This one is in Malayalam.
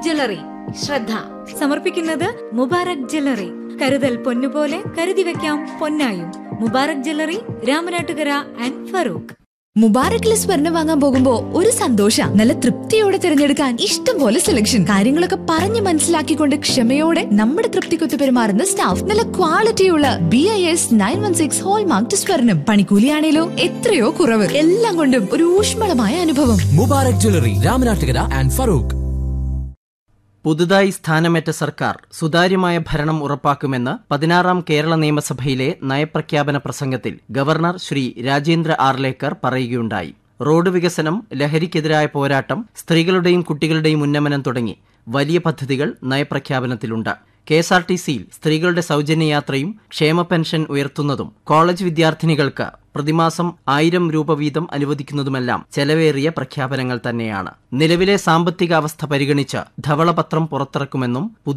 ജ്വല്ലറി ശ്രദ്ധ സമർപ്പിക്കുന്നത് മുബാറക് ജ്വല്ലറി കരുതൽ പൊന്നുപോലെ കരുതി വെക്കാം പൊന്നായും മുബാറക് ജ്വല്ലറി രാമനാട്ടുകര ആൻഡ് ഫറൂഖ് മുബാറക്കിലെ സ്വർണം വാങ്ങാൻ പോകുമ്പോ ഒരു സന്തോഷ നല്ല തൃപ്തിയോടെ തിരഞ്ഞെടുക്കാൻ ഇഷ്ടം പോലെ സെലക്ഷൻ കാര്യങ്ങളൊക്കെ പറഞ്ഞു മനസ്സിലാക്കിക്കൊണ്ട് ക്ഷമയോടെ നമ്മുടെ തൃപ്തിക്കൊത്ത് പെരുമാറുന്ന സ്റ്റാഫ് നല്ല ക്വാളിറ്റിയുള്ള B I S nine one six hallmark സ്വർണം പണിക്കൂലിയാണേലോ എത്രയോ കുറവ് എല്ലാം കൊണ്ടും ഒരു ഊഷ്മളമായ അനുഭവം മുബാറക് ജ്വല്ലറി രാമനാട്ടുകര ആൻഡ് ഫറൂഖ് പുതുതായി സ്ഥാനമേറ്റ സർക്കാർ സുതാര്യമായ ഭരണം ഉറപ്പാക്കുമെന്ന് പതിനാറാം കേരള നിയമസഭയിലെ നയപ്രഖ്യാപന പ്രസംഗത്തിൽ ഗവർണർ ശ്രീ രാജേന്ദ്ര ആർലേക്കർ പറയുകയുണ്ടായി റോഡ് വികസനം ലഹരിക്കെതിരായ പോരാട്ടം സ്ത്രീകളുടെയും കുട്ടികളുടെയും ഉന്നമനം തുടങ്ങി വലിയ പദ്ധതികൾ നയപ്രഖ്യാപനത്തിലുണ്ട് കെ എസ് ആർ ടി സിയിൽ സ്ത്രീകളുടെ സൗജന്യ യാത്രയും ക്ഷേമ പെൻഷൻ ഉയർത്തുന്നതും കോളേജ് വിദ്യാർത്ഥിനികൾക്ക് പ്രതിമാസം ആയിരം രൂപ വീതം അനുവദിക്കുന്നതുമെല്ലാം ചെലവേറിയ പ്രഖ്യാപനങ്ങൾ തന്നെയാണ് നിലവിലെ സാമ്പത്തിക അവസ്ഥ പരിഗണിച്ച് ധവളപത്രം പുറത്തിറക്കുമെന്നും